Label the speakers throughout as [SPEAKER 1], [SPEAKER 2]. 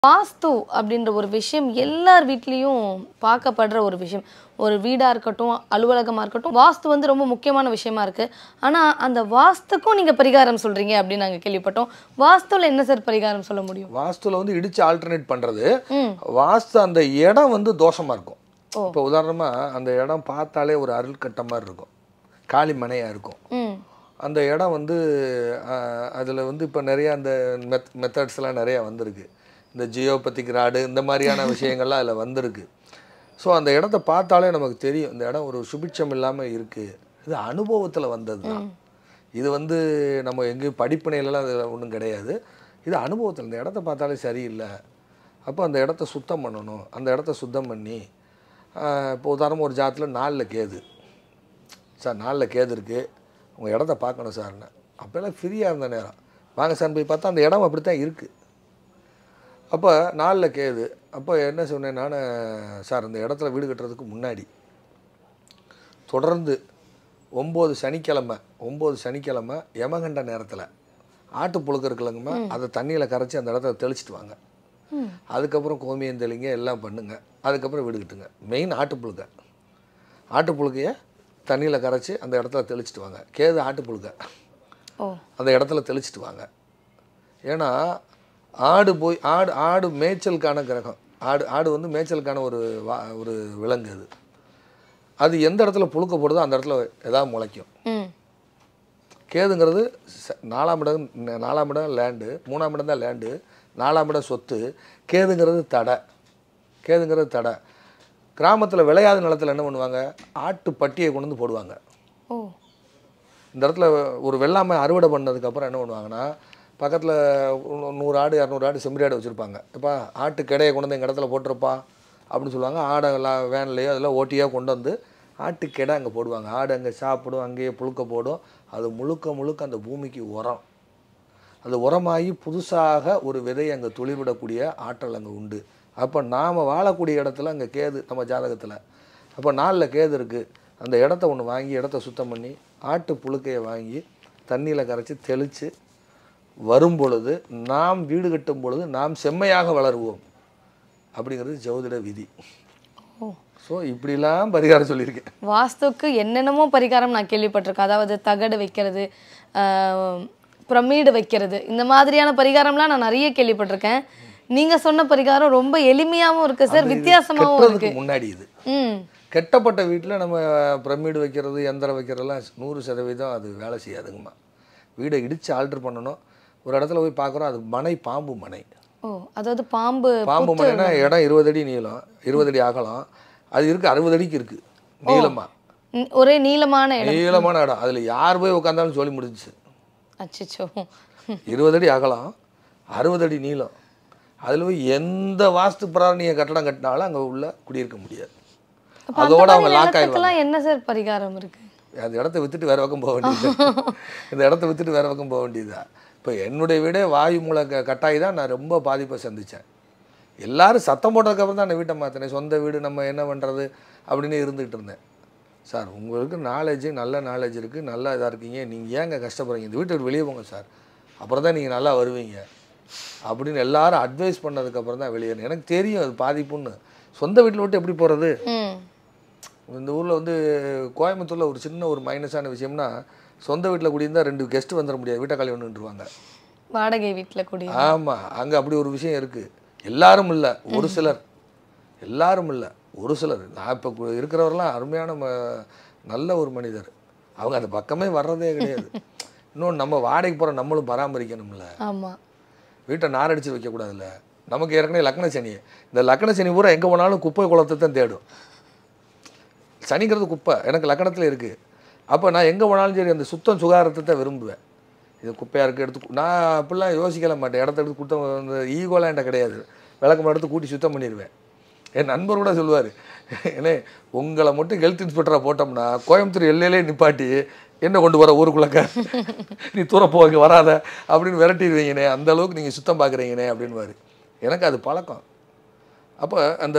[SPEAKER 1] வாஸ்து அப்படின்ற ஒரு விஷயம் எல்லார் வீட்லேயும் பார்க்கப்படுற ஒரு விஷயம் ஒரு வீடாக இருக்கட்டும் அலுவலகமாக இருக்கட்டும் வாஸ்து வந்து ரொம்ப முக்கியமான விஷயமா இருக்கு ஆனால் அந்த வாஸ்துக்கும் நீங்கள் பரிகாரம் சொல்றீங்க அப்படின்னு நாங்கள் கேள்விப்பட்டோம் வாஸ்துவில் என்ன சார் பரிகாரம் சொல்ல முடியும்
[SPEAKER 2] வாஸ்துல வந்து இடிச்சு ஆல்டர்னேட் பண்றது
[SPEAKER 1] ம்
[SPEAKER 2] வாஸ்து அந்த இடம் வந்து தோஷமா இருக்கும் இப்போ உதாரணமா அந்த இடம் பார்த்தாலே ஒரு அருள் கட்ட மாதிரி இருக்கும் காலி மனையா இருக்கும்
[SPEAKER 1] ம்
[SPEAKER 2] அந்த இடம் வந்து ஆஹ், அதுல வந்து இப்போ நிறைய அந்த மெத் மெத்தட்ஸ்லாம் நிறைய வந்திருக்கு இந்த ஜியோபத்திக் ராடு இந்த மாதிரியான விஷயங்கள்லாம் அதில் வந்திருக்கு ஸோ அந்த இடத்த பார்த்தாலே நமக்கு தெரியும் இந்த இடம் ஒரு சுபிட்சம் இல்லாமல் இருக்குது இது அனுபவத்தில் வந்தது தான் இது வந்து நம்ம எங்கேயும் படிப்பினையிலலாம் அது ஒன்றும் கிடையாது இது அனுபவத்தில் இந்த இடத்த பார்த்தாலே சரியில்லை அப்போ அந்த இடத்த சுத்தம் பண்ணணும் அந்த இடத்த சுத்தம் பண்ணி ஆஹ், இப்போ உதாரணமாக ஒரு ஜாத்தில் நாலில் கேது சார் நாலில் கேது இருக்குது உங்கள் இடத்த பார்க்கணும் சார்னு அப்போல்லாம் ஃப்ரீயாக இருந்த நேரம் வாங்க சார் போய் பார்த்தா அந்த இடம் அப்படி தான் இருக்குது அப்போ நாலில் கேது அப்போ என்ன சொன்னேன் நான் சார் அந்த இடத்துல வீடு கட்டுறதுக்கு முன்னாடி தொடர்ந்து ஒம்பது சனிக்கிழமை ஒம்பது சனிக்கிழமை யமகண்ட நேரத்தில் ஆட்டு புழுக்க இருக்குல்லங்கம்மா அதை தண்ணியில் கரைச்சி அந்த இடத்துல தெளிச்சிட்டு வாங்க
[SPEAKER 1] ம்
[SPEAKER 2] அதுக்கப்புறம் கோமியம் தெளிங்க எல்லாம் பண்ணுங்க அதுக்கப்புறம் வீடு கட்டுங்க மெயின் ஆட்டு புழுக்க ஆட்டு புழுக்கையை தண்ணியில் கரைச்சி அந்த இடத்துல தெளிச்சிட்டு வாங்க கேது ஆட்டு புழுக்க
[SPEAKER 1] ஓ
[SPEAKER 2] அந்த இடத்துல தெளிச்சிட்டு வாங்க ஏன்னா ஆடு போய் ஆடு ஆடு மேய்ச்சலுக்கான கிரகம் ஆடு ஆடு வந்து மேய்ச்சலுக்கான ஒரு வா ஒரு விலங்கு அது அது எந்த இடத்துல புழுக்க போடுதோ அந்த இடத்துல ஏதாவது முளைக்கும்
[SPEAKER 1] ம்
[SPEAKER 2] கேதுங்கிறது ச- நாலாம் இடம் ந- நாலாம் இடம் லேண்டு மூணாம் இடம் தான் லேண்டு நாலாம் இடம் சொத்து கேதுங்கிறது தடை கேதுங்கிறது தடை கிராமத்தில் விளையாத நிலத்துல என்ன பண்ணுவாங்க ஆட்டு பட்டியை கொண்டு வந்து போடுவாங்க
[SPEAKER 1] ஓ
[SPEAKER 2] இந்த இடத்துல ஒரு வெள்ளாமை அறுவடை பண்ணதுக்கப்புறம் என்ன பண்ணுவாங்கன்னா பக்கத்தில் நூறு ஆடு இரநூறு ஆடு செம்மறி ஆடு வச்சுருப்பாங்க இப்போ ஆட்டு கிடையை கொண்டு வந்து எங்கள் இடத்துல போட்டிருப்பா அப்படின்னு சொல்லுவாங்க ஆடை எல்லாம் வேன்லேயோ அதெல்லாம் ஓட்டியாக கொண்டு வந்து ஆட்டு கிடை அங்கே போடுவாங்க ஆடு அங்கே சாப்பிடும் அங்கேயே புழுக்க போடும் அது முழுக்க முழுக்க அந்த பூமிக்கு உரம் அது உரமாகி புதுசாக ஒரு விதை அங்கே துளிர்விடக்கூடிய ஆற்றல் அங்கே உண்டு அப்போ நாம் வாழக்கூடிய இடத்துல அங்கே கேது நம்ம ஜாதகத்தில் அப்போ நாளில் கேது இருக்குது அந்த இடத்த ஒன்று வாங்கி இடத்த சுத்தம் பண்ணி ஆட்டு புழுக்கையை வாங்கி தண்ணியில் கரைச்சி தெளித்து வரும் பொழுது நாம் வீடு கட்டும் பொழுது நாம் செம்மையாக வளருவோம் அப்படிங்கிறது ஜோதிட விதி
[SPEAKER 1] ஓ
[SPEAKER 2] ஸோ இப்படிலாம் பரிகாரம் சொல்லியிருக்கேன்
[SPEAKER 1] வாஸ்துக்கு என்னென்னமோ பரிகாரம் நான் கேள்விப்பட்டிருக்கேன் அதாவது தகடு வைக்கிறது பிரமீடு வைக்கிறது இந்த மாதிரியான பரிகாரம்லாம் நான் நிறைய கேள்விப்பட்டிருக்கேன் நீங்க சொன்ன பரிகாரம் ரொம்ப எளிமையாவும் இருக்கு சார் வித்தியாசமாவும் இருக்கு
[SPEAKER 2] கட்டுறதுக்கு முன்னாடி இது
[SPEAKER 1] ம்
[SPEAKER 2] கெட்டப்பட்ட வீட்டில் நம்ம பிரமிடு வைக்கிறது எந்திரம் வைக்கிறதெல்லாம் நூறு சதவீதம் அது வேலை செய்யாதுங்கம்மா வீடை இடித்து ஆல்டர் பண்ணணும் ஒரு இடத்துல போய் பார்க்குறோம் அது மனை பாம்பு மனை
[SPEAKER 1] ஓ அதாவது பாம்பு
[SPEAKER 2] பாம்பு மனைனா இடம் இருபது அடி நீளம் இருபது அடி அகலம் அது இருக்குது அறுபது அடிக்கு இருக்குது நீளமாக
[SPEAKER 1] ம், ஒரே நீளமான இடம்
[SPEAKER 2] நீளமான இடம் அதில் யார் போய் உட்காந்தாலும் சொல்லி முடிஞ்சுச்சு
[SPEAKER 1] அச்சச்சோ
[SPEAKER 2] இருபது அடி அகலம் அறுபது அடி நீளம் அதில் போய் எந்த வாஸ்து பிராணிய கட்டடம் கட்டினாலும் அங்கே உள்ள குடியிருக்க முடியாது
[SPEAKER 1] அப்ப அந்த
[SPEAKER 2] அதோட அவங்க
[SPEAKER 1] மாதிரி
[SPEAKER 2] லாக் ஆயிடுவாங்க
[SPEAKER 1] நிலத்துக்கெல்லாம் என்ன சார் பரிகாரம் இருக்கு
[SPEAKER 2] அந்த இடத்த வித்துட்டு வேற பக்கம் போக வேண்டியது இந்த இடத்த வித்துட்டு வேற பக்கம் போக வேண்டியதுதான் இப்போ என்னுடைய வீடே வாயு மூல க கட்டாயி தான் நான் ரொம்ப பாதிப்பை சந்தித்தேன் எல்லாரும் சத்தம் போட்டதுக்கப்புறம் தான் நான் வீட்டை மாற்றினேன் சொந்த வீடு நம்ம என்ன பண்ணுறது அப்படின்னு இருந்துகிட்டு இருந்தேன் சார் உங்களுக்கு நாலேஜ் நல்ல நாலேஜ் இருக்குது நல்லா இதாக இருக்கீங்க நீங்கள் ஏங்க கஷ்டப்படுறீங்க இந்த வீட்டை விட்டு வெளியே போங்க சார் அப்புறம் தான் நீங்கள் நல்லா வருவீங்க அப்படின்னு எல்லாரும் அட்வைஸ் பண்ணதுக்கப்புறம் தான் வெளியே எனக்கு தெரியும் அது பாதிப்புன்னு சொந்த வீட்டில் விட்டு எப்படி போகிறது
[SPEAKER 1] ம்
[SPEAKER 2] இந்த ஊரில் வந்து கோயம்புத்தூரில் ஒரு சின்ன ஒரு மைனஸான விஷயம்னா சொந்த வீட்டில் குடியிருந்தால் ரெண்டு கெஸ்ட் வந்துட முடியாது வீட்டை காலி ஒன்றுருவாங்க
[SPEAKER 1] வாடகை வீட்டுல கூடிய
[SPEAKER 2] ஆமாம் அங்கே அப்படி ஒரு விஷயம் இருக்குது எல்லாரும் இல்லை ஒரு சிலர் எல்லாரும் இல்லை ஒரு சிலர் நான் இப்போ இருக்கிறவரெல்லாம் அருமையான ம- நல்ல ஒரு மனிதர் அவங்க அந்த பக்கமே வர்றதே கிடையாது இன்னொன்று நம்ம வாடகைக்கு போகிற நம்மளும் பராமரிக்கணும்ல
[SPEAKER 1] ஆமா
[SPEAKER 2] வீட்டை நாரடிச்சு வைக்கக்கூடாதுல்ல நமக்கு ஏற்கனவே லக்ன சனி இந்த லக்ன சனி பூரா எங்கே போனாலும் குப்பை குளத்தை தான் தேடும் சனிங்கிறது குப்பை எனக்கு லக்கணத்தில் இருக்குது அப்போ நான் எங்கே போனாலும் சரி அந்த சுத்தம் சுகாரத்தை தான் விரும்புவேன் இது குப்பையாக இருக்குது எடுத்து கு- நான் அப்படிலாம் யோசிக்கல மாட்டேன் இடத்த எடுத்து குத்தம் அந்த ஈகோலாம் என்கிட்ட கிடையாது விளக்கம் எடுத்து கூட்டி சுத்தம் பண்ணிடுவேன் என் நண்பர் கூட சொல்லுவார் ஏன்னே உங்களை மட்டும் ஹெல்த் இன்ஸ்பெக்டராக போட்டோம்னா கோயம்புத்தூர் எல்லையிலே நிப்பாட்டி என்ன கொண்டு வர ஊருக்குள்ளக்க நீ தூரம் போ இங்கே வராத அப்படின்னு விரட்டிடுவீங்கண்ணே அந்த அளவுக்கு நீங்கள் சுத்தம் பார்க்குறீங்கண்ணே அப்படின்வாரு எனக்கு அது பழக்கம் அப்போ அந்த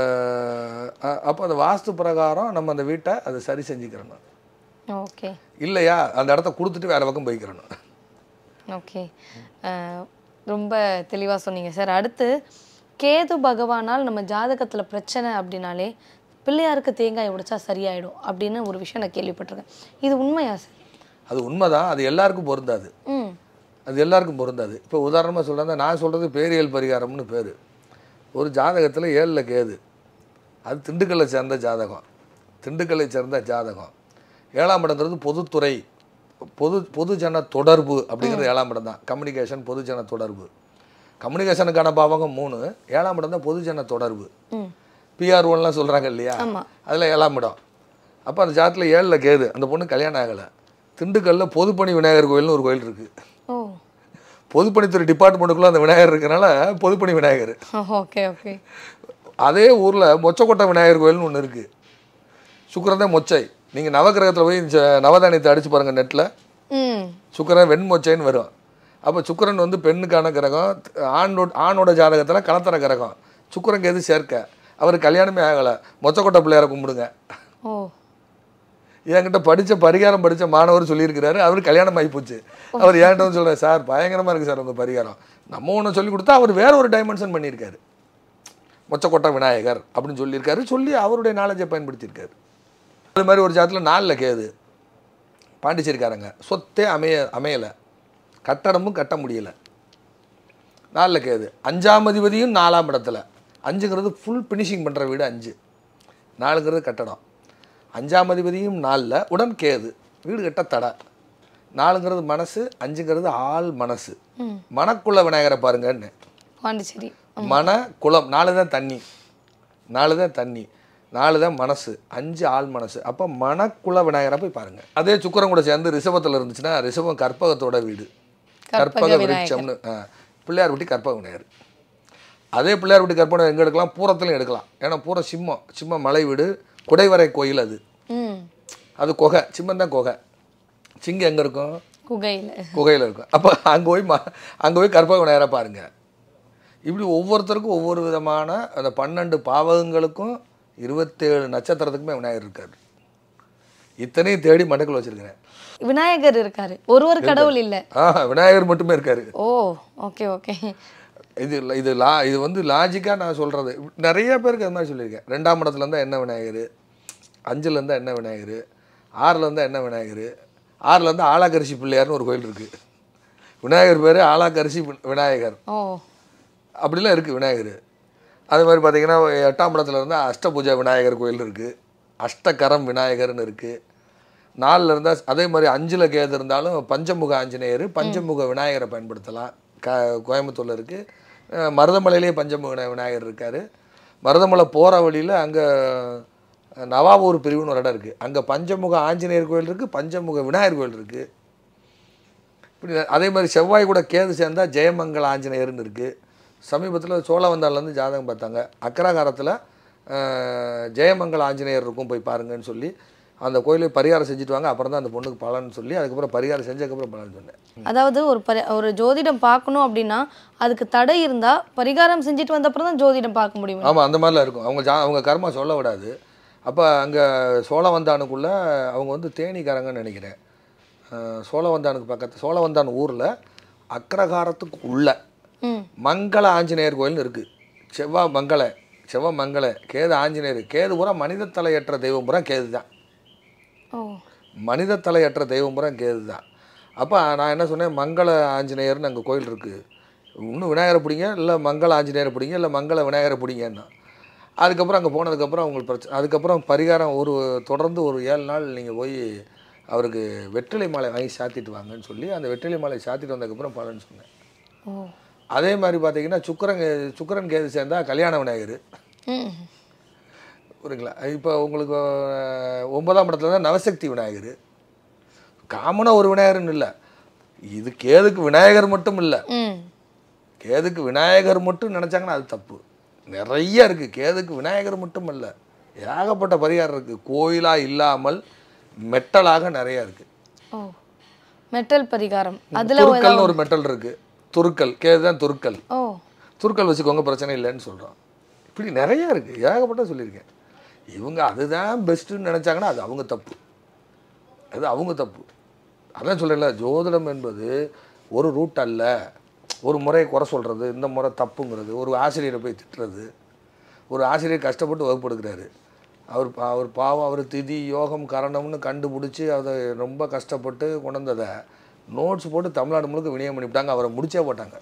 [SPEAKER 2] அ- அப்போ அந்த வாஸ்து பிரகாரம் நம்ம அந்த வீட்டை அதை சரி செஞ்சுக்கிறணும்
[SPEAKER 1] ஓகே
[SPEAKER 2] இல்லையா அந்த இடத்த கொடுத்துட்டு வேற பக்கம் போய்க்கிறணும்
[SPEAKER 1] ஓகே ரொம்ப தெளிவாக சொன்னீங்க சார் அடுத்து கேது பகவானால் நம்ம ஜாதகத்துல பிரச்சனை அப்படின்னாலே பிள்ளையாருக்கு தேங்காய் உடைச்சா சரியாயிடும் அப்படின்னு ஒரு விஷயம் நான் கேள்விப்பட்டிருக்கேன் இது உண்மையா சார்
[SPEAKER 2] அது உண்மைதான் அது எல்லாருக்கும் பொருந்தாது
[SPEAKER 1] ம்
[SPEAKER 2] அது எல்லாருக்கும் பொருந்தாது இப்போ உதாரணமாக சொல்கிறேன் நான் சொல்கிறது பேரியல் பரிகாரம்னு பேர் ஒரு ஜாதகத்தில் ஏழில் கேது அது திண்டுக்கல்லை சேர்ந்த ஜாதகம் திண்டுக்கல்லை சேர்ந்த ஜாதகம் ஏழாம் இடங்கிறது பொதுத்துறை பொது பொதுஜன தொடர்பு அப்படிங்கிறது ஏழாம் இடம் தான் கம்யூனிகேஷன் பொதுஜன தொடர்பு கம்யூனிகேஷனுக்கான பாவகம் மூணு ஏழாம் இடம் தான் பொதுஜன தொடர்பு
[SPEAKER 1] ம்
[SPEAKER 2] பிஆர் ஒன்லாம் சொல்கிறாங்க இல்லையா
[SPEAKER 1] ஆமா
[SPEAKER 2] அதில் ஏழாம் இடம் அப்போ அந்த ஜாதத்தில் ஏழில் கேது அந்த பொண்ணு கல்யாணம் ஆகலை திண்டுக்கல்ல பொதுப்பணி விநாயகர் கோயில்னு ஒரு கோயில் இருக்குது
[SPEAKER 1] ஓ
[SPEAKER 2] பொதுப்பணித்துறை டிபார்ட்மெண்ட்டுக்குள்ளே அந்த விநாயகர் இருக்கனால பொதுப்பணி விநாயகர்
[SPEAKER 1] ஓகே ஓகே
[SPEAKER 2] அதே ஊரில் மொச்சக்கொட்டை விநாயகர் கோயில்னு ஒன்று இருக்குது சுக்கிரன் தான் மொச்சை நீங்கள் நவகிரகத்தில் போய் இந்த நவதானியத்தை அடிச்சு பாருங்கள் நெட்டில்
[SPEAKER 1] ம்
[SPEAKER 2] சுக்கிரன் வெண்மொச்சைன்னு வரும் அப்போ சுக்கிரன் வந்து பெண்ணுக்கான கிரகம் ஆணோட ஆணோட ஜாதகத்தில் கலத்தர கிரகம் சுக்கிரனுக்கு எது சேர்க்க அவர் கல்யாணமே ஆகலை மொச்சக்கொட்டை பிள்ளையாரை கும்பிடுங்க
[SPEAKER 1] ஓ
[SPEAKER 2] என்கிட்ட படித்த பரிகாரம் படித்த மாணவர் சொல்லியிருக்கிறாரு அவர் கல்யாணம் ஆகி போச்சு அவர் என்கிட்ட வந்து சொல்கிறார் சார் பயங்கரமாக இருக்குது சார் உங்கள் பரிகாரம் நம்ம ஒன்று சொல்லி கொடுத்தா அவர் வேற ஒரு டைமென்ஷன் பண்ணியிருக்காரு மொச்சக்கொட்டை விநாயகர் அப்படின்னு சொல்லியிருக்காரு சொல்லி அவருடைய நாலேஜை பயன்படுத்தியிருக்காரு அது மாதிரி ஒரு ஜாதத்தில் நாலில் கேது பாண்டிச்சேரிக்காரங்க சொத்தே அமைய அமையலை கட்டடமும் கட்ட முடியல நாலில் கேது அஞ்சாம் அதிபதியும் நாலாம் இடத்துல அஞ்சுங்கிறது ஃபுல் ஃபினிஷிங் பண்ணுற வீடு அஞ்சு நாலுங்கிறது கட்டடம் அஞ்சாம் அதிபதியும் நாலில் உடன் கேது வீடு கட்ட தடை நாலுங்கிறது மனசு அஞ்சுங்கிறது ஆள் மனசு மனக்குள்ள விநாயகரை பாருங்கன்னு
[SPEAKER 1] பாண்டிச்சேரி
[SPEAKER 2] மன குலம் நாலு தான் தண்ணி நாலு தான் தண்ணி நாலு தான் மனசு அஞ்சு ஆள் மனசு அப்போ மனக்குல விநாயகரை போய் பாருங்க அதே சுக்கரம் கூட சேர்ந்து ரிஷபத்தில் இருந்துச்சுன்னா ரிஷபம் கற்பகத்தோட வீடு
[SPEAKER 1] கற்பக
[SPEAKER 2] கற்பக
[SPEAKER 1] விநாயகர்.
[SPEAKER 2] விருட்சம்னு ஆ, பிள்ளையார் விட்டி கற்பக விநாயகர் அதே பிள்ளையார் விட்டி கற்பனை எங்கே எடுக்கலாம் பூரத்துலையும் எடுக்கலாம் ஏன்னா பூரம் சிம்மம் சிம்மம் மலை வீடு குடைவரை கோயில் அது
[SPEAKER 1] ம்
[SPEAKER 2] அது குகை சிம்மம் தான் குகை சிங்கம் எங்கே இருக்கும்
[SPEAKER 1] குகையில
[SPEAKER 2] குகையில் இருக்கும் அப்போ அங்கே போய் ம அங்கே போய் கற்பக விநாயகரை பாருங்க இப்படி ஒவ்வொருத்தருக்கும் ஒவ்வொரு விதமான அந்த பன்னெண்டு பாவகங்களுக்கும் இருபத்தேழு நட்சத்திரத்துக்குமே விநாயகர் இருக்காரு இத்தனையும் தேடி மண்டக்குள்ள வச்சிருக்கிறேன்
[SPEAKER 1] விநாயகர் இருக்காரு ஒரு ஒரு கடவுள் இல்ல
[SPEAKER 2] ஆ விநாயகர் மட்டுமே இருக்காரு
[SPEAKER 1] ஓ ஓகே ஓகே
[SPEAKER 2] இது இல்ல- இது லா இது வந்து லாஜிக்காக நான் சொல்கிறது நிறைய பேருக்கு அது மாதிரி சொல்லியிருக்கேன் ரெண்டாம் இடத்துல இருந்தால் என்ன விநாயகர் அஞ்சுல இருந்தால் என்ன விநாயகர் ஆறில் இருந்தால் என்ன விநாயகர் ஆறில் இருந்தால் ஆலாக்கரிசி பிள்ளையார்னு ஒரு கோயில் இருக்குது விநாயகர் பேர் ஆலாக்கரிசி வி- விநாயகர்
[SPEAKER 1] ஓ
[SPEAKER 2] அப்படிலாம் இருக்குது விநாயகர் அது மாதிரி பார்த்தீங்கன்னா எட்டாம் இடத்துல இருந்தால் அஷ்டபூஜா விநாயகர் கோயில் இருக்குது அஷ்டகரம் விநாயகர்னு இருக்குது நாலில் இருந்தால் அதே மாதிரி அஞ்சில் கேது இருந்தாலும் பஞ்சமுக ஆஞ்சநேயர் பஞ்சமுக விநாயகரை பயன்படுத்தலாம் க கோயம்புத்தூரில் இருக்குது மருதமலையிலேயே பஞ்சமுக விநாய- விநாயகர் இருக்கார் மருதமலை போகிற வழியில் அங்கே நவாவூர் பிரிவுன்னு ஒரு இடம் இருக்குது அங்கே பஞ்சமுக ஆஞ்சநேயர் கோயில் இருக்குது பஞ்சமுக விநாயகர் கோயில் இருக்குது இப்படி அதே மாதிரி செவ்வாய் கூட கேது சேர்ந்தா ஜெயமங்கல ஆஞ்சநேயர்னு இருக்குது சமீபத்தில் சோழவந்தான்லேருந்து ஜாதகம் பார்த்தாங்க அக்கராகாரத்தில் ஜெயமங்கல ஆஞ்சநேயர் இருக்கும் போய் பாருங்கன்னு சொல்லி அந்த கோயிலை பரிகாரம் செஞ்சுட்டு வாங்க அப்புறம் தான் அந்த பொண்ணுக்கு பலன் சொல்லி அதுக்கப்புறம் பரிகாரம் செஞ்சதுக்கப்புறம் பலன் சொன்னேன்
[SPEAKER 1] அதாவது ஒரு பரி ஒரு ஜோதிடம் பார்க்கணும் அப்படின்னா அதுக்கு தடை இருந்தா பரிகாரம் செஞ்சுட்டு வந்த அப்புறம் தான் ஜோதிடம் பார்க்க முடியும்
[SPEAKER 2] ஆமாம் அந்த மாதிரிலாம் இருக்கும் அவங்க ஜா அவங்க கர்மா சொல்ல விடாது அப்போ அங்கே சோழவந்தானுக்குள்ளே அவங்க வந்து தேனிக்காரங்கன்னு நினைக்கிறேன் அஹ் சோழவந்தானுக்கு பக்கத்து சோழவந்தான் ஊரில் அக்ரகாரத்துக்கு உள்ள
[SPEAKER 1] ம்
[SPEAKER 2] மங்கள ஆஞ்சநேயர் கோயில்னு இருக்குது செவ்வாய் மங்கள செவ்வாய் மங்கள கேது ஆஞ்சநேயர் கேது பூரா மனித தலையற்ற தெய்வம் பூரா கேது தான்
[SPEAKER 1] ஓ
[SPEAKER 2] மனித தலையற்ற தெய்வம் பூரா கேது தான் அப்போ நான் என்ன சொன்னேன் மங்கள ஆஞ்சநேயர்னு அங்கே கோயில் இருக்குது இன்னும் விநாயகரை பிடிங்க இல்லை மங்கள ஆஞ்சநேயரை பிடிங்க இல்லை மங்கள விநாயகரை பிடிங்கன்னா அதுக்கப்புறம் அங்கே போனதுக்கப்புறம் அவங்களுக்கு பிரச்சனை அதுக்கப்புறம் பரிகாரம் ஒரு தொடர்ந்து ஒரு ஏழு நாள் நீங்கள் போய் அவருக்கு வெற்றிலை மாலை வாங்கி சாத்திட்டு வாங்கன்னு சொல்லி அந்த வெற்றிலை மாலை சாத்திட்டு வந்ததுக்கப்புறம் பலன்னு சொன்னேன்
[SPEAKER 1] ஓ
[SPEAKER 2] அதே மாதிரி பார்த்தீங்கன்னா சுக்கரன் கே- சுக்கிரன் கேது சேர்ந்தா கல்யாண விநாயகர்
[SPEAKER 1] ம்
[SPEAKER 2] புரியுங்களா இப்போ உங்களுக்கு அஹ், ஒன்பதாம் இடத்துல தான் நவசக்தி விநாயகர் காமனாக ஒரு விநாயகர்னு இல்லை இது கேதுக்கு விநாயகர் மட்டும் இல்லை
[SPEAKER 1] ம்
[SPEAKER 2] கேதுக்கு விநாயகர் மட்டும் நினச்சாங்கன்னா அது தப்பு நிறைய இருக்குது கேதுக்கு விநாயகர் மட்டும் இல்லை ஏகப்பட்ட பரிகாரம் இருக்குது கோயிலாக இல்லாமல் மெட்டலாக நிறைய இருக்குது
[SPEAKER 1] ஓ மெட்டல் பரிகாரம் அதுல
[SPEAKER 2] துருக்கல்னு ஒரு மெட்டல் இருக்குது துருக்கல் கேது தான் துருக்கல்
[SPEAKER 1] ஓ
[SPEAKER 2] துருக்கல் வச்சுக்கோங்க பிரச்சனை இல்லைன்னு சொல்கிறோம் இப்படி நிறைய இருக்குது ஏகப்பட்ட சொல்லியிருக்கேன் இவங்க அதுதான் பெஸ்ட்டுன்னு நினச்சாங்கன்னா அது அவங்க தப்பு அது அவங்க தப்பு அதான் சொல்கிறேன்ல ஜோதிடம் என்பது ஒரு ரூட் அல்ல ஒரு முறையை குறை சொல்கிறது இந்த முறை தப்புங்கிறது ஒரு ஆசிரியரை போய் திட்டுறது ஒரு ஆசிரியர் கஷ்டப்பட்டு வகுப்பு எடுக்கிறாரு அவர் பா- அவர் பாவம் அவர் திதி யோகம் கரணம்னு கண்டுபிடிச்சி அதை ரொம்ப கஷ்டப்பட்டு கொண்டு வந்ததை நோட்ஸ் போட்டு தமிழ்நாடு முழுக்க விநியோகம் பண்ணிவிட்டாங்க அவரை முடிச்சே போட்டாங்க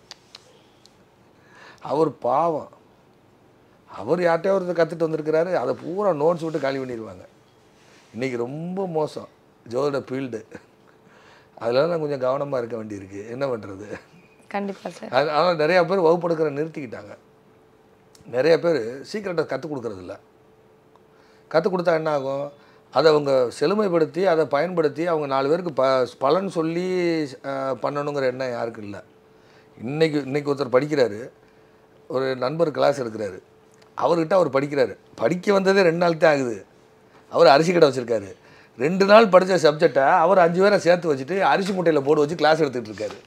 [SPEAKER 2] அவர் பாவம் அவர் யார்கிட்டயோ ஒருத்தர் கற்றுட்டு வந்திருக்கிறாரு அதை பூரா நோட்ஸ் விட்டு காலி பண்ணிடுவாங்க இன்றைக்கி ரொம்ப மோசம் ஜோதிட ஃபீல்டு அதெல்லாம் நான் கொஞ்சம் கவனமாக இருக்க வேண்டியிருக்கு என்ன பண்ணுறது
[SPEAKER 1] கண்டிப்பா சார்
[SPEAKER 2] அது ஆனால் நிறையா பேர் வகுப்பு எடுக்கிற நிறுத்திக்கிட்டாங்க நிறைய பேர் சீக்கிரட்டை கற்றுக் கொடுக்கறதில்ல கற்றுக் கொடுத்தா என்ன ஆகும் அதை அவங்க செழுமைப்படுத்தி அதை பயன்படுத்தி அவங்க நாலு பேருக்கு ப பலன் சொல்லி அஹ், பண்ணணுங்கிற எண்ணம் யாருக்கும் இல்லை இன்னைக்கு இன்னைக்கு ஒருத்தர் படிக்கிறாரு ஒரு நண்பர் கிளாஸ் எடுக்கிறாரு அவர்கிட்ட அவர் படிக்கிறாரு படிக்க வந்ததே ரெண்டு நாள் தான் ஆகுது அவர் அரிசி கடை வச்சுருக்காரு ரெண்டு நாள் படித்த சப்ஜெக்டை அவர் அஞ்சு பேரை சேர்த்து வச்சுட்டு அரிசி மூட்டையில் போட்டு வச்சு கிளாஸ் எடுத்துகிட்டு இருக்காரு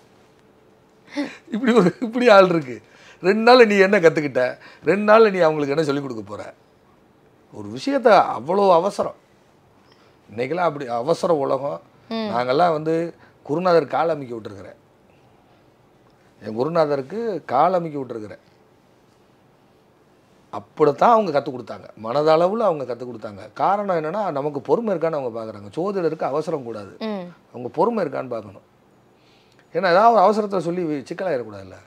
[SPEAKER 2] இப்படி ஒரு இப்படி ஆள் இருக்கு ரெண்டு நாள் நீ என்ன கற்றுக்கிட்ட ரெண்டு நாள் நீ அவங்களுக்கு என்ன சொல்லிக் கொடுக்க போற ஒரு விஷயத்த அவ்வளோ அவசரம் இன்னைக்கெல்லாம் அப்படி அவசர உலகம் நாங்கெல்லாம் வந்து குருநாதர் கால் அமைக்க விட்டுருக்குறேன் என் குருநாதருக்கு கால் அமைக்க விட்டுருக்குறேன் அப்படித்தான் அவங்க கற்றுக் கொடுத்தாங்க மனதளவில் அவங்க கற்றுக் கொடுத்தாங்க காரணம் என்னன்னா நமக்கு பொறுமை இருக்கான்னு அவங்க பார்க்குறாங்க சோதிடருக்கு அவசரம் கூடாது
[SPEAKER 1] ம்
[SPEAKER 2] அவங்க பொறுமை இருக்கான்னு பார்க்கணும் ஏன்னா ஏதாவது ஒரு அவசரத்தை சொல்லி சிக்கலாயிடக்கூடாதுல்ல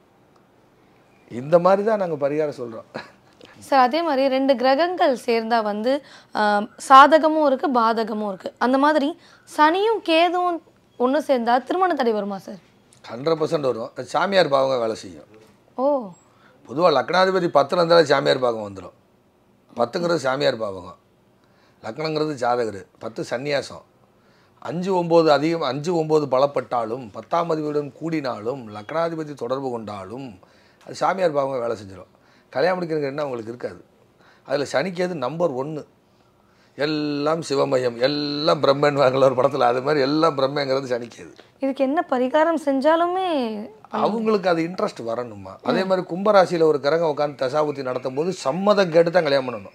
[SPEAKER 2] இந்த மாதிரி தான் நாங்கள் பரிகாரம் சொல்கிறோம்
[SPEAKER 1] சார் அதே மாதிரி ரெண்டு கிரகங்கள் சேர்ந்தா வந்து ஆம், சாதகமும் இருக்கு பாதகமும் இருக்கு அந்த மாதிரி சனியும் கேதுவும் ஒன்று சேர்ந்தா திருமண தடை வருமா சார்
[SPEAKER 2] ஹண்ட்ரட் பர்சன்ட் வரும் அது சாமியார் பாவங்க வேலை செய்யும்
[SPEAKER 1] ஓ
[SPEAKER 2] பொதுவாக லக்னாதிபதி பத்தில் இருந்தாலும் சாமியார் பாவம் வந்துடும் பத்துங்கிறது சாமியார் பாவகம் லக்னங்கிறது ஜாதகர் பத்து சந்நியாசம் அஞ்சு ஒம்பது அதிகம் அஞ்சு ஒம்பது பலப்பட்டாலும் பத்தாம் அதிபதியுடன் கூடினாலும் லக்னாதிபதி தொடர்பு கொண்டாலும் அது சாமியார் பாவம் வேலை செஞ்சிடும் கல்யாணம் முடிக்கிற என்ன அவங்களுக்கு இருக்காது அதில் சனிக்கேது நம்பர் ஒன்று எல்லாம் சிவமயம் எல்லாம் பிரம்மன் வாங்கல ஒரு படத்தில் அது மாதிரி எல்லாம் பிரம்மங்கிறது சனிக்கேது
[SPEAKER 1] இதுக்கு என்ன பரிகாரம் செஞ்சாலுமே
[SPEAKER 2] அவங்களுக்கு அது இன்ட்ரெஸ்ட் வரணுமா அதே மாதிரி கும்பராசியில் ஒரு கிரகம் உட்காந்து தசாபுத்தி நடத்தும் போது சம்மதம் கேட்டு தான் கல்யாணம் பண்ணணும்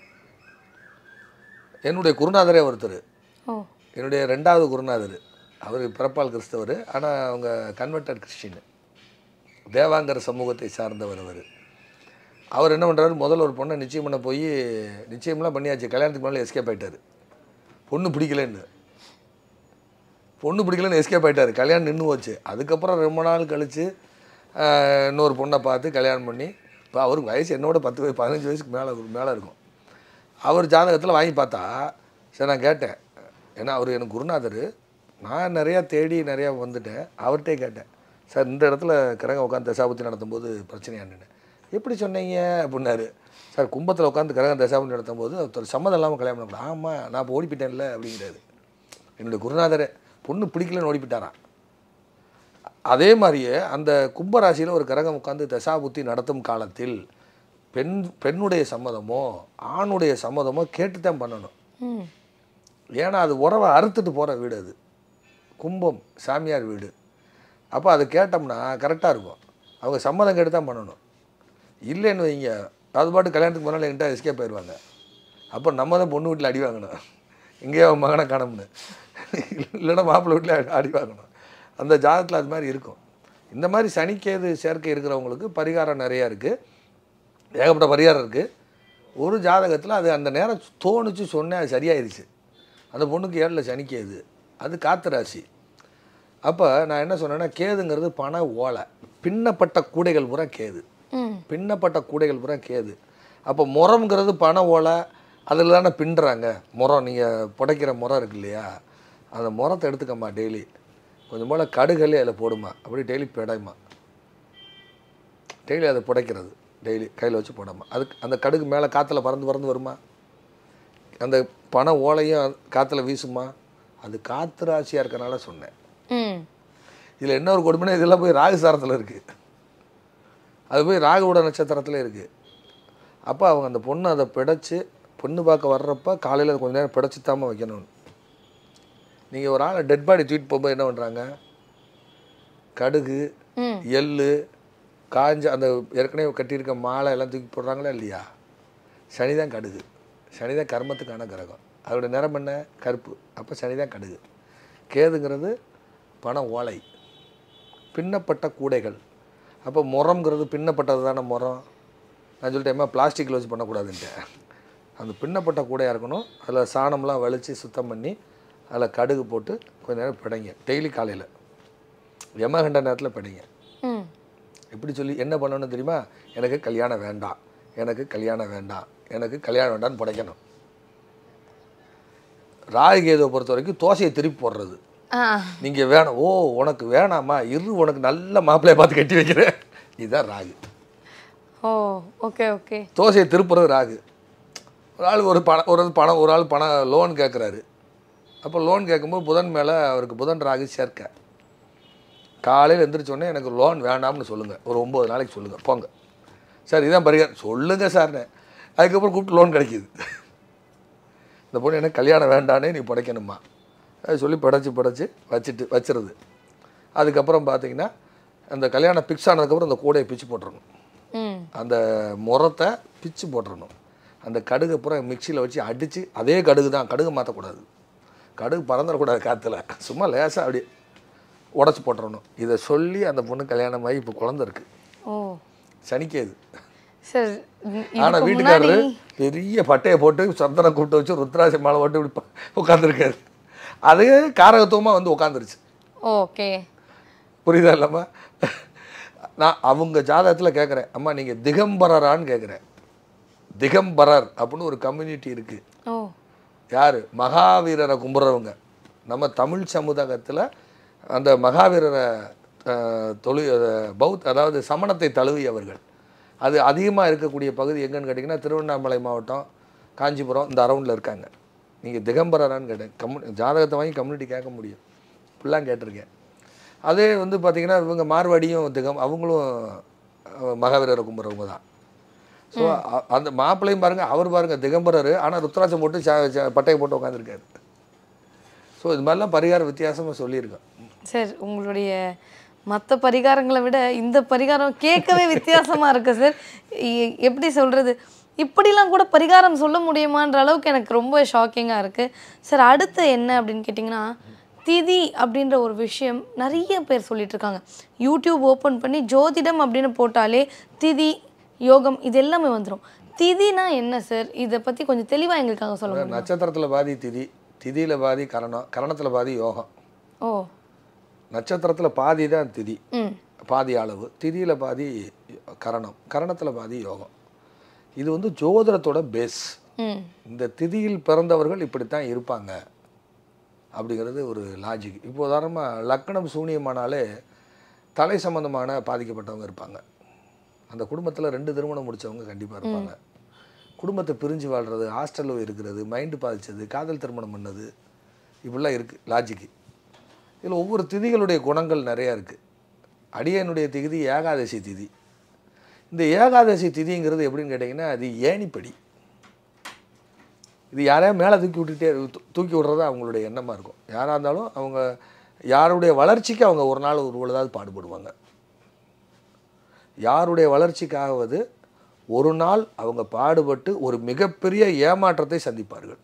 [SPEAKER 2] என்னுடைய குருநாதரே ஒருத்தர்
[SPEAKER 1] ஓ
[SPEAKER 2] என்னுடைய ரெண்டாவது குருநாதர் அவர் பிறப்பால் கிறிஸ்தவர் ஆனால் அவங்க கன்வெர்டட் கிறிஸ்டின் தேவாங்கர் சமூகத்தை சார்ந்தவர் அவர் அவர் என்ன பண்ணுறாரு முதல்ல ஒரு பொண்ணை நிச்சயம் பண்ண போய் நிச்சயம்லாம் பண்ணியாச்சு கல்யாணத்துக்கு முன்னாடி எஸ்கேப் ஆயிட்டாரு பொண்ணு பிடிக்கலன்னு பொண்ணு பிடிக்கலன்னு எஸ்கேப் ஆயிட்டாரு கல்யாணம் நின்று போச்சு அதுக்கப்புறம் ரொம்ப நாள் கழித்து இன்னொரு பொண்ணை பார்த்து கல்யாணம் பண்ணி இப்போ அவருக்கு வயசு என்னோட பத்து வயசு பதினஞ்சு வயசுக்கு மேலே மேலே இருக்கும் அவர் ஜாதகத்தில் வாங்கி பார்த்தா சரி நான் கேட்டேன் ஏன்னா அவர் எனக்கு குருநாதர் நான் நிறையா தேடி நிறையா வந்துட்டேன் அவர்கிட்டே கேட்டேன் சார் இந்த இடத்துல கிரகம் உட்காந்து தசாபுத்தி நடத்தும்போது பிரச்சனையான்னு எப்படி சொன்னீங்க அப்படின்னாரு சார் கும்பத்தில் உட்காந்து கிரகம் தசாபுத்தி நடத்தும் போது ஒருத்தர் சம்மதம் இல்லாமல் கல்யாணம் பண்ணக்கூடாது ஆமாம் நான் இப்போ ஓடிப்பிட்டேன்ல அப்படிங்கிறாரு என்னுடைய குருநாதரே பொண்ணு பிடிக்கலன்னு ஓடிப்பிட்டாராம் அதே மாதிரியே அந்த கும்பராசியில் ஒரு கிரகம் உட்காந்து தசாபுத்தி நடத்தும் காலத்தில் பெண் பெண்ணுடைய சம்மதமோ ஆணுடைய சம்மதமோ கேட்டு தான் பண்ணணும்
[SPEAKER 1] ம்
[SPEAKER 2] ஏன்னா அது உறவை அறுத்துட்டு போகிற வீடு அது கும்பம் சாமியார் வீடு அப்போ அது கேட்டோம்னா கரெக்டாக இருக்கும் அவங்க சம்மதம் கேட்டு தான் பண்ணணும் இல்லைன்னு வைங்க அது பாட்டு கல்யாணத்துக்கு முன்னால் என்கிட்ட எஸ்கேப் போயிடுவாங்க அப்போ நம்ம தான் பொண்ணு வீட்டில் அடி வாங்கணும் எங்கேயோ அவன் மகனை காணோம்னு இல்லைன்னா மாப்பிள்ளை வீட்டில் அடி வாங்கணும் அந்த ஜாதகத்தில் அது மாதிரி இருக்கும் இந்த மாதிரி சனிக்கேது சேர்க்கை இருக்கிறவங்களுக்கு பரிகாரம் நிறையா இருக்குது ஏகப்பட்ட பரிகாரம் இருக்குது ஒரு ஜாதகத்தில் அது அந்த நேரம் தோணுச்சு சொன்னேன் அது சரியாயிருச்சு அந்த பொண்ணுக்கு ஏழில் சனிக்கேது அது காத்து ராசி அப்போ நான் என்ன சொன்னேன்னா கேதுங்கிறது பண ஓலை பின்னப்பட்ட கூடைகள் பூரா கேது
[SPEAKER 1] ம்
[SPEAKER 2] பின்னப்பட்ட கூடைகள் பூரா கேது அப்போ முறம்ங்கிறது பண ஓலை அதில் தானே பின்னுறாங்க முறம் நீங்கள் புடைக்கிற முறம் இருக்கு இல்லையா அந்த முறத்தை எடுத்துக்கம்மா டெய்லி கொஞ்சம் போல் கடுகளே அதில் போடுமா அப்படி டெய்லி பிடைமா டெய்லி அதை புடைக்கிறது டெய்லி கையில் வச்சு போடாமா அதுக்கு அந்த கடுகு மேலே காற்றுல பறந்து பறந்து வருமா அந்த பண ஓலையும் காற்றுல வீசுமா அது காற்று ராசியாக இருக்கனால சொன்னேன்
[SPEAKER 1] ம்
[SPEAKER 2] இதில் என்ன ஒரு கொடுமைனா இதெல்லாம் போய் ராகு சாரத்தில் இருக்குது அது போய் ராகுவோட நட்சத்திரத்தில் இருக்குது அப்போ அவங்க அந்த பொண்ணு அதை பிடைச்சு பொண்ணு பார்க்க வர்றப்ப காலையில் கொஞ்ச நேரம் பிடைச்சி தாம வைக்கணும் நீங்கள் ஒரு ஆளை டெட் பாடி தூக்கிட்டு போகும்போது என்ன பண்ணுறாங்க கடுகு
[SPEAKER 1] ம்
[SPEAKER 2] எள்ளு காஞ்ச அந்த ஏற்கனவே கட்டியிருக்க மாலை எல்லாம் தூக்கி போடுறாங்களா இல்லையா சனி தான் கடுகு சனி தான் கர்மத்துக்கான கிரகம் அதோட நிறம் என்ன கருப்பு அப்போ சனி தான் கடுகு கேதுங்கிறது பண ஓலை பின்னப்பட்ட கூடைகள் அப்போ முறம்ங்கிறது பின்னப்பட்டது தானே முறம் நான் சொல்லிட்டேன் பிளாஸ்டிக்கில் வச்சு பண்ணக்கூடாதுன்ட்டு அந்த பின்னப்பட்ட கூடையாக இருக்கணும் அதில் சாணம்லாம் வலித்து சுத்தம் பண்ணி அதில் கடுகு போட்டு கொஞ்ச நேரம் பிடைங்க டெய்லி காலையில் யமகண்ட நேரத்தில் பிடைங்க
[SPEAKER 1] ம்
[SPEAKER 2] எப்படி சொல்லி என்ன பண்ணணும்னு தெரியுமா எனக்கு கல்யாணம் வேண்டாம் எனக்கு கல்யாணம் வேண்டாம் எனக்கு கல்யாணம் வேண்டாம்னு படைக்கணும் ராகு கேதுவை பொறுத்த வரைக்கும் தோசையை திருப்பி போடுறது
[SPEAKER 1] ஆ
[SPEAKER 2] நீங்கள் வேணும் ஓ உனக்கு வேணாமா இரு உனக்கு நல்ல மாப்பிள்ளையை பார்த்து கட்டி வைக்கிறேன் இதுதான் ராகு
[SPEAKER 1] ஓ ஓகே ஓகே
[SPEAKER 2] தோசையை திருப்புறது ராகு ஒரு ஆள் ஒரு பணம் ஒரு ஆள் பணம் ஒரு ஆள் பணம் லோன் கேட்குறாரு அப்போ லோன் கேட்கும்போது புதன் மேலே அவருக்கு புதன் ராகு சேர்க்க காலையில் எந்திரிச்சோடனே எனக்கு லோன் வேண்டாம்னு சொல்லுங்கள் ஒரு ஒம்பது நாளைக்கு சொல்லுங்கள் போங்க சார் இதான் பரிகாரம் சொல்லுங்கள் சார்னே அதுக்கப்புறம் கூப்பிட்டு லோன் கிடைக்கிது இந்த பொண்ணு எனக்கு கல்யாணம் வேண்டானே நீ படைக்கணுமா அது சொல்லி படைச்சு படைச்சு வச்சுட்டு வச்சிருது அதுக்கப்புறம் பார்த்தீங்கன்னா அந்த கல்யாணம் ஃபிக்ஸ் ஆனதுக்கப்புறம் அந்த கூடையை பிச்சு போட்டுறணும்
[SPEAKER 1] ம்
[SPEAKER 2] அந்த முறத்தை பிச்சு போட்டுறணும் அந்த கடுகு அப்புறம் மிக்சியில் வச்சு அடித்து அதே கடுகு தான் கடுகு மாற்றக்கூடாது கடுகு பறந்துடக்கூடாது காற்றுல சும்மா லேசாக அப்படியே உடச்சி போட்டுறணும் இதை சொல்லி அந்த பொண்ணு கல்யாணம் ஆகி இப்போ குழந்த இருக்கு
[SPEAKER 1] ஓ
[SPEAKER 2] சனிக்கேது
[SPEAKER 1] சார்
[SPEAKER 2] ஆனால்
[SPEAKER 1] இதுக்கு
[SPEAKER 2] வீட்டுக்காரரு
[SPEAKER 1] முன்னாடி
[SPEAKER 2] பெரிய பட்டையை போட்டு சந்தனம் கூப்பிட்டு வச்சு ருத்ராட்சி மாலை போட்டு இப்படி உட்காந்துருக்காரு அது காரகத்துவமாக வந்து உட்காந்துருச்சு
[SPEAKER 1] ஓகே
[SPEAKER 2] புரியுதா இல்லாமா நான் அவங்க ஜாதகத்தில் கேட்குறேன் அம்மா நீங்கள் திகம்பரரான்னு கேட்குறேன் திகம்பரர் அப்படின்னு ஒரு கம்யூனிட்டி இருக்குது
[SPEAKER 1] ஓ
[SPEAKER 2] யார் மகாவீரரை கும்பிட்றவங்க நம்ம தமிழ் சமுதாயத்தில் அந்த மகாவீரரை அஹ், தொழு அஹ், பௌத் அதாவது சமணத்தை தழுவியவர்கள் அது அதிகமாக இருக்கக்கூடிய பகுதி எங்கன்னு கேட்டிங்கன்னா திருவண்ணாமலை மாவட்டம் காஞ்சிபுரம் இந்த அரௌண்டில் இருக்காங்க நீங்கள் திகம்பரரான்னு கேட்டேன் கம்யூ ஜாதகத்தை வாங்கி கம்யூனிட்டி கேட்க முடியும் இப்படிலாம் கேட்டிருக்கேன் அதே வந்து பார்த்திங்கன்னா இவங்க மார்வாடியும் திகம் அவங்களும் அஹ், மகாவீரரை கும்பிட்றவங்க தான் ஸோ அந்த மாப்பிள்ளையும் பாருங்க அவர் பாருங்க திகம்பரர் ஆனால் ருத்ராட்சம் போட்டு ச- ச- பட்டையை போட்டு உட்காந்துருக்காரு ஸோ இது மாதிரிலாம் பரிகார வித்தியாசமாக சொல்லியிருக்கேன்
[SPEAKER 1] சார் உங்களுடைய மற்ற பரிகாரங்களை விட இந்த பரிகாரம் கேட்கவே வித்தியாசமா இருக்கு சார் எ- எப்படி சொல்றது இப்படிலாம் கூட பரிகாரம் சொல்ல முடியுமான்ற அளவுக்கு எனக்கு ரொம்ப ஷாக்கிங்காக இருக்கு சார் அடுத்து என்ன அப்படின்னு கேட்டிங்கன்னா திதி அப்படின்ற ஒரு விஷயம் நிறைய பேர் சொல்லிட்டு இருக்காங்க யூடியூப் ஓப்பன் பண்ணி ஜோதிடம் அப்படின்னு போட்டாலே திதி யோகம் இது எல்லாமே வந்துடும் திதினா என்ன சார் இதை பற்றி கொஞ்சம் தெளிவாக எங்களுக்காக சொல்ல முடியும்
[SPEAKER 2] நட்சத்திரத்தில் பாதி திதி திதியில் பாதி கரணம் கரணத்தில் பாதி யோகம்
[SPEAKER 1] ஓ
[SPEAKER 2] நட்சத்திரத்தில் பாதி தான் திதி
[SPEAKER 1] ம்
[SPEAKER 2] பாதி அளவு திதியில் பாதி கரணம் கரணத்தில் பாதி யோகம் இது வந்து ஜோதிடத்தோட பேஸ்
[SPEAKER 1] ம்
[SPEAKER 2] இந்த திதியில் பிறந்தவர்கள் இப்படித்தான் இருப்பாங்க அப்படிங்கிறது ஒரு லாஜிக் இப்போ உதாரணமாக லக்னம் சூனியமானாலே தலை சம்பந்தமான பாதிக்கப்பட்டவங்க இருப்பாங்க அந்த குடும்பத்தில் ரெண்டு திருமணம் முடிச்சவங்க கண்டிப்பாக இருப்பாங்க குடும்பத்தை பிரிஞ்சு வாழ்கிறது ஹாஸ்டலில் இருக்கிறது மைண்டு பாதிச்சது காதல் திருமணம் பண்ணது இப்படிலாம் இருக்குது லாஜிக்கு இதில் ஒவ்வொரு திதிகளுடைய குணங்கள் நிறையா இருக்குது அடியனுடைய திதி ஏகாதசி திதி இந்த ஏகாதசி திதிங்கிறது எப்படின்னு கேட்டிங்கன்னா அது ஏணிப்படி இது யாரையா மேலே தூக்கி விட்டுட்டே தூ- தூக்கி விடுறது அவங்களுடைய எண்ணமாக இருக்கும் யாராக இருந்தாலும் அவங்க யாருடைய வளர்ச்சிக்கு அவங்க ஒரு நாள் ஒரு பொழுதாவது பாடுபடுவாங்க யாருடைய வளர்ச்சிக்காவது ஒரு நாள் அவங்க பாடுபட்டு ஒரு மிகப்பெரிய ஏமாற்றத்தை சந்திப்பார்கள்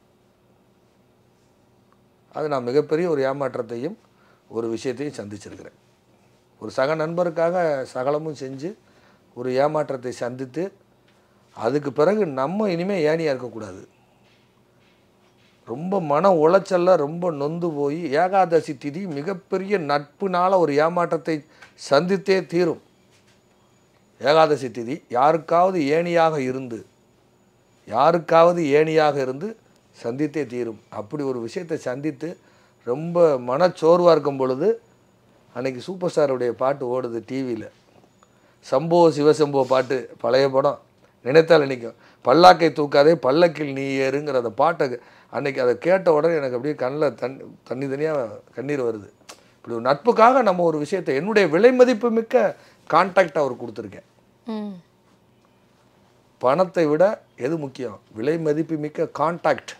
[SPEAKER 2] அது நான் மிகப்பெரிய ஒரு ஏமாற்றத்தையும் ஒரு விஷயத்தையும் சந்திச்சிருக்கிறேன் ஒரு சக நண்பருக்காக சகலமும் செஞ்சு ஒரு ஏமாற்றத்தை சந்தித்து அதுக்கு பிறகு நம்ம இனிமேல் ஏனியாக இருக்கக்கூடாது ரொம்ப மன உளைச்சல்ல ரொம்ப நொந்து போய் ஏகாதசி திதி மிகப்பெரிய நட்புனால ஒரு ஏமாற்றத்தை சந்தித்தே தீரும் ஏகாதசி திதி யாருக்காவது ஏணியாக இருந்து யாருக்காவது ஏணியாக இருந்து சந்தித்தே தீரும் அப்படி ஒரு விஷயத்தை சந்தித்து ரொம்ப மனச்சோர்வாக இருக்கும் பொழுது அன்னைக்கு சூப்பர் ஸ்டாருடைய பாட்டு ஓடுது டிவியில் சம்போ சிவசம்போ பாட்டு பழைய படம் நினைத்தால் நினைக்கும் பல்லாக்கை தூக்காதே பல்லக்கில் நீ ஏறுங்கிற அந்த பாட்டை அன்னைக்கு அதை கேட்ட உடனே எனக்கு அப்படியே கண்ணில் தண்ணி தண்ணி தனியாக கண்ணீர் வருது இப்படி ஒரு நட்புக்காக நம்ம ஒரு விஷயத்தை என்னுடைய விலை மதிப்பு மிக்க கான்டாக்ட் அவர் கொடுத்துருக்கேன்
[SPEAKER 1] ம்
[SPEAKER 2] பணத்தை விட எது முக்கியம் விலை மதிப்பு மிக்க கான்டாக்ட்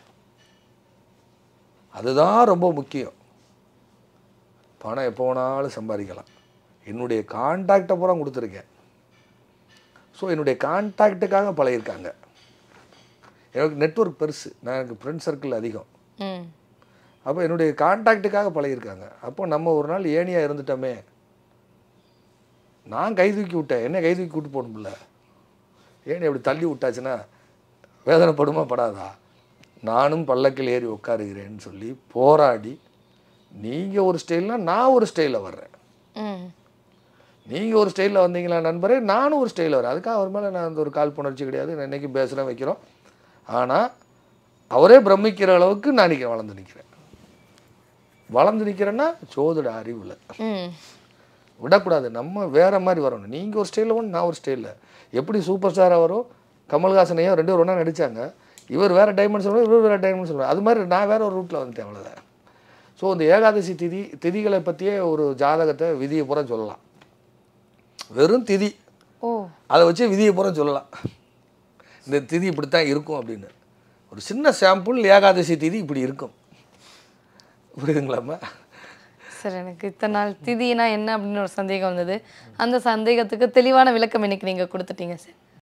[SPEAKER 2] அதுதான் ரொம்ப முக்கியம் பணம் எப்போ வேணாலும் சம்பாதிக்கலாம் என்னுடைய கான்டாக்டை பூரா கொடுத்துருக்கேன் ஸோ என்னுடைய கான்டாக்டுக்காக பழகிருக்காங்க எனக்கு நெட்வொர்க் பெருசு நான் எனக்கு ஃப்ரெண்ட் சர்க்கிள் அதிகம்
[SPEAKER 1] ம்
[SPEAKER 2] அப்போ என்னுடைய கான்டாக்டுக்காக பழகிருக்காங்க அப்போ நம்ம ஒரு நாள் ஏனியாக இருந்துட்டோமே நான் கை தூக்கி விட்டேன் என்ன கை தூக்கி விட்டு போகணும்ல ஏன் இப்படி தள்ளி விட்டாச்சுன்னா வேதனைப்படுமா படாதா நானும் பல்லக்கில் ஏறி உட்காருகிறேன்னு சொல்லி போராடி நீங்கள் ஒரு ஸ்டைல்னா நான் ஒரு ஸ்டைலில் வர்றேன்
[SPEAKER 1] ம்
[SPEAKER 2] நீங்கள் ஒரு ஸ்டைலில் வந்தீங்களா நண்பரே நானும் ஒரு ஸ்டைலில் வரேன் அதுக்காக அவர் மேலே நான் அந்த ஒரு காழ்ப்புணர்ச்சி கிடையாது நான் இன்றைக்கி பேசுகிறேன் வைக்கிறோம் ஆனால் அவரே பிரமிக்கிற அளவுக்கு நான் நிற்கிறேன் வளர்ந்து நிற்கிறேன் வளர்ந்து நிற்கிறேன்னா சோதிட அறிவில்
[SPEAKER 1] ம்
[SPEAKER 2] விடக்கூடாது நம்ம வேற மாதிரி வரணும் நீங்கள் ஒரு ஸ்டைலில் ஒன்று நான் ஒரு ஸ்டைலில் எப்படி சூப்பர் ஸ்டாராக வரும் கமல்ஹாசனையும் ரெண்டு பேரும் ஒன்றா நடித்தாங்க இவர் வேறு டைமென்ஷன் சொல்லுவார் இவர் வேறு டைமென்ஷன் சொல்லுவார் அது மாதிரி நான் வேற ஒரு ரூட்டில் வந்துட்டேன் அவ்வளோதான் ஸோ இந்த ஏகாதசி திதி திதிகளை பற்றியே ஒரு ஜாதகத்தை விதியை பூரா சொல்லலாம் வெறும் திதி
[SPEAKER 1] ஓ
[SPEAKER 2] அதை வச்சு விதியை பூரா சொல்லலாம் இந்த திதி இப்படித்தான் இருக்கும் அப்படின்னு ஒரு சின்ன சாம்பிள் ஏகாதசி திதி இப்படி இருக்கும் புரியுதுங்களாம்மா
[SPEAKER 1] சார் எனக்கு இத்தனை நாள் திதினா என்ன அப்படின்னு ஒரு சந்தேகம் வந்தது அந்த சந்தேகத்துக்கு தெளிவான விளக்கம் இன்னைக்கு நீங்கள் கொடுத்துட்டீங்க சார்